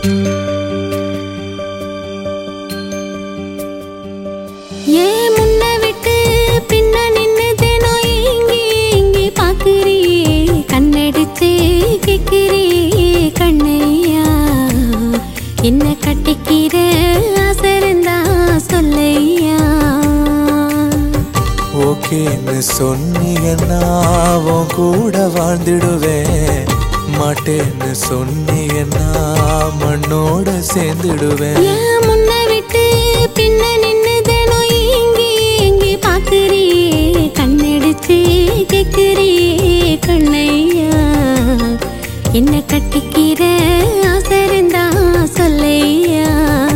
ஏன் முன்ன விட்டு பின்ன நின்னு தினம் ஏங்கி ஏங்கி பாக்குறியே கண்ணடிச்சு கேக்குறியே கண்ணையா என்ன கட்டிக்கிற அசரந்தா சொல்லையா ஓகேன்னு சொன்னீங்கன்னா உன் கூட வாழ்ந்துடுவேன் மாட்டேன்னு சொன்னீங்கன்னா மண்ணோட சேர்ந்துடுவேன் ஏன் முன்ன விட்டு பின்ன நின்னு தினம் ஏங்கி ஏங்கி பாக்குறியே கண்ணடிச்சு கேக்குறியே கண்ணையா என்ன கட்டிக்கிற அசரந்தா சொல்லையா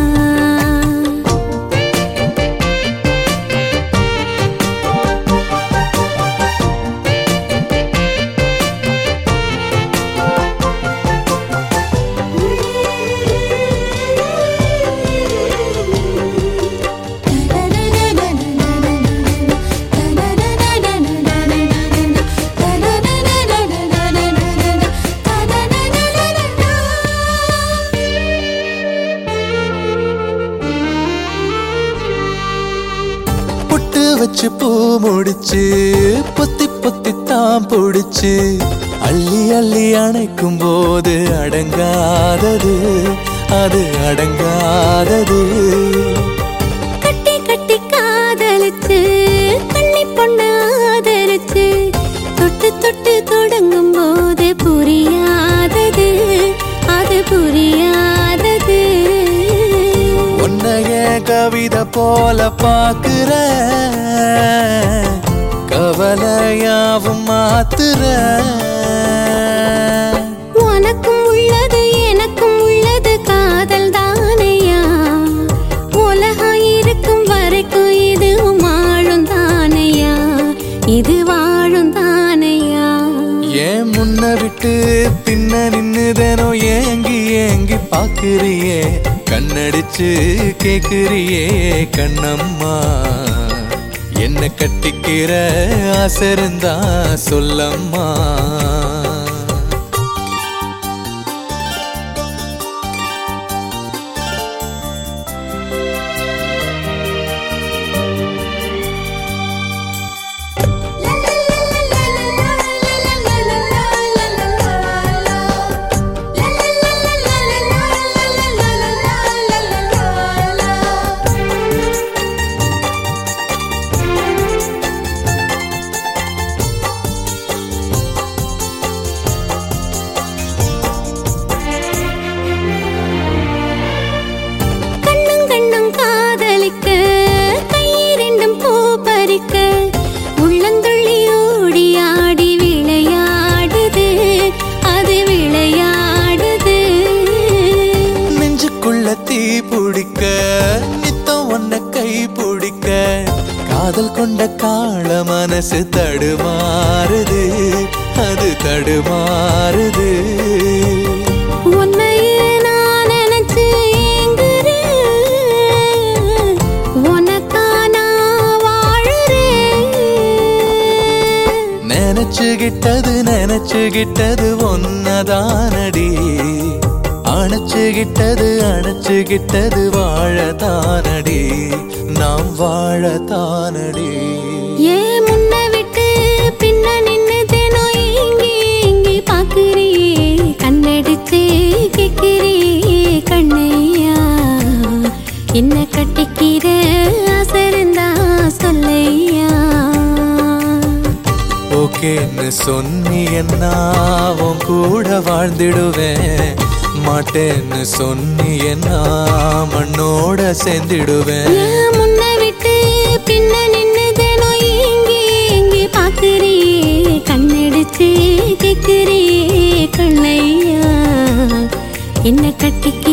புட்டு வச்சு பூ முடிச்சு பொத்தி பொத்தி தான் பிடிச்சு அள்ளி அள்ளி அணைக்கும் போது அடங்காதது அது அடங்காதது கட்டி கட்டி காதலிச்சு கண்ணி பொண்ணு ஆதரிச்சு தொட்டு தொட்டு தொடங்கும் போது புரியாதது அது புரியாதது உன்னைய கவிதை போல பாக்குற கவலையாவும் மாத்துற உனக்கும் உள்ளது எனக்கும் உள்ளது காதல் தானையா உலகம் இருக்கும் வரைக்கும் இது வாழும் தானையா இது வாழும் தானையா ஏன் முன்ன விட்டு பின்ன நின்னுதனோ ஏங்கி ஏங்கி பாக்குறியே கண்ணடிச்சு கேக்குறியே கண்ணம்மா என்ன கட்டிக்கிற ஆசை இருந்தா சொல்லம்மா கண்ணும் கண்ணும் காதலிக்க கையிரண்டும் பூ பறிக்க உள்ளந்துள்ளி ஓடி ஆடி விளையாடுது அது விளையாடுது நெஞ்சுக்குள்ள தீ பிடிக்க நித்தம் ஒன்ன கை பிடிக்க காதல் கொண்ட காள மனசு தடுமாறுது அது தடுமாறுது உன்னையே நான் நினைச்சு ஏங்குறேன் உனக்கா நான் வாழுறேன் நினைச்சுகிட்டது நினைச்சுகிட்டது ஒன்னதானடி அணைச்சுகிட்டது அணைச்சுகிட்டது வாழத்தானடி நாம் வாழத்தானடி ஏன் முன்ன விட்டு பின்ன நின்னு தினம் ஏங்கி ஏங்கி பாக்குறியே கண்ணடிச்சு கேக்குறியே கண்ணையா என்ன கட்டிக்கிற அசரந்தா சொல்லையா ஓகேன்னு சொன்னியன்னா உன் கூட வாழ்ந்திடுவேன் மாட்டேன்னு சொன்னியன்னா மண்ணோட சேர்ந்திடுவேன் ஏன் முன்ன விட்டு பின்ன நின்னு தினம் ஏங்கி ஏங்கி பாக்குறியே கண்ணடிச்சு கேக்குறியே கண்ணையா என்ன கட்டிக்க